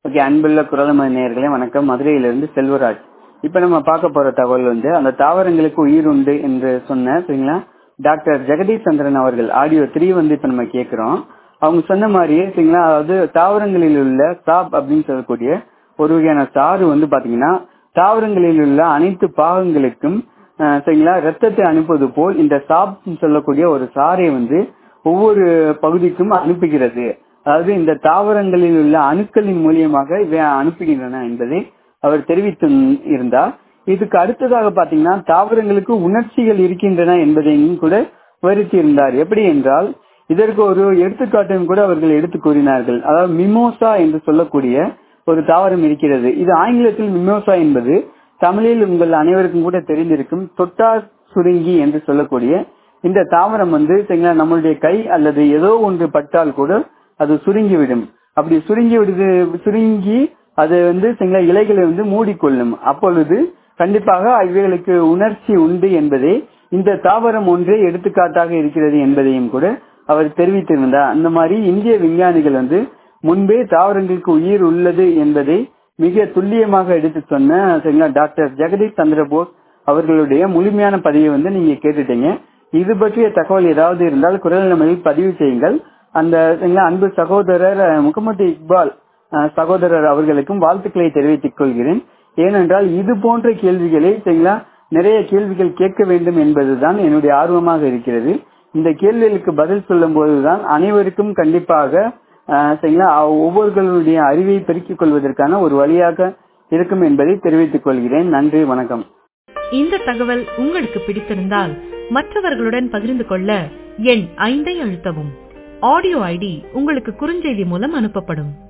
okay அன்புள்ள குரலம நேயர்களே வணக்கம் மதுரையிலிருந்து செல்வராஜ் இப்ப நம்ம பார்க்க போற தகவல் வந்து அந்த தாவரங்களுக்கு உயிர் உண்டு என்று சொன்ன சரிங்களா டாக்டர் ஜெகதீஷ் சந்திரன் அவர்கள் ஆடியோ த்ரீ வந்து இப்ப நம்ம கேட்கிறோம் அவங்க சொன்ன மாதிரியே சரிங்களா அதாவது தாவரங்களில் உள்ள சாப் அப்படின்னு சொல்லக்கூடிய ஒரு வகையான சாறு வந்து பாத்தீங்கன்னா தாவரங்களில் உள்ள அனைத்து பாகங்களுக்கும் அஹ், சரிங்களா ரத்தத்தை அனுப்புவது போல் இந்த சாப் சொல்லக்கூடிய ஒரு சாறை வந்து ஒவ்வொரு பகுதிக்கும் அனுப்புகிறது அதாவது இந்த தாவரங்களில் உள்ள அணுக்களின் மூலியமாக இவை அனுப்புகின்றன என்பதை அவர் தெரிவித்து இருந்தார் இதுக்கு அடுத்ததாக பாத்தீங்கன்னா தாவரங்களுக்கு உணர்ச்சிகள் இருக்கின்றன என்பதையும் கூட விவரித்து இருந்தார் எப்படி என்றால் இதற்கு ஒரு எடுத்துக்காட்டையும் கூட அவர்கள் எடுத்து கூறினார்கள் அதாவது மிமோசா என்று சொல்லக்கூடிய ஒரு தாவரம் இருக்கிறது இது ஆங்கிலத்தில் மிமோசா என்பது தமிழில் உங்கள் அனைவருக்கும் கூட தெரிந்திருக்கும் தொட்டார் சுருங்கி என்று சொல்லக்கூடிய இந்த தாவரம் வந்து சரிங்களா நம்மளுடைய கை அல்லது ஏதோ ஒன்று பட்டால் கூட அது சுருங்கிவிடும் அப்படி சுருங்கி விடுது சுருங்கி அது வந்து சரிங்களா இலைகளை வந்து மூடிக்கொள்ளும் அப்பொழுது கண்டிப்பாக இவைகளுக்கு உணர்ச்சி உண்டு என்பதை இந்த தாவரம் ஒன்றே எடுத்துக்காட்டாக இருக்கிறது என்பதையும் கூட அவர் தெரிவித்திருந்தார் அந்த மாதிரி இந்திய விஞ்ஞானிகள் வந்து முன்பே தாவரங்களுக்கு உயிர் உள்ளது என்பதை மிக துல்லியமாக எடுத்து சொன்ன சரிங்களா டாக்டர் ஜெகதீஷ் சந்திர போஸ் அவர்களுடைய முழுமையான பதிவை வந்து நீங்க கேட்டுட்டீங்க இது பற்றிய தகவல் ஏதாவது இருந்தால் குரல் நம்மளில் பதிவு செய்யுங்கள் அந்த சரிங்களா அன்பு சகோதரர் அஹ், முகமது இக்பால் அஹ், சகோதரர் அவர்களுக்கும் வாழ்த்துக்களை தெரிவித்துக் கொள்கிறேன் ஏனென்றால் இது போன்ற கேள்விகளை சரிங்களா நிறைய கேள்விகள் கேட்க வேண்டும் என்பதுதான் என்னுடைய ஆர்வமாக இருக்கிறது இந்த கேள்விகளுக்கு பதில் சொல்லும் போதுதான் அனைவருக்கும் கண்டிப்பாக அஹ், சரிங்களா அவ்- ஒவ்வொருவர்களுடைய அறிவை பெருக்கிக் கொள்வதற்கான ஒரு வழியாக இருக்கும் என்பதை தெரிவித்துக் கொள்கிறேன் நன்றி வணக்கம் இந்த தகவல் உங்களுக்கு பிடித்திருந்தால் மற்றவர்களுடன் பகிர்ந்து கொள்ள எண் ஐந்தை அழுத்தவும் ஆடியோ ஐடி உங்களுக்கு குறுஞ்செய்தி மூலம் அனுப்பப்படும்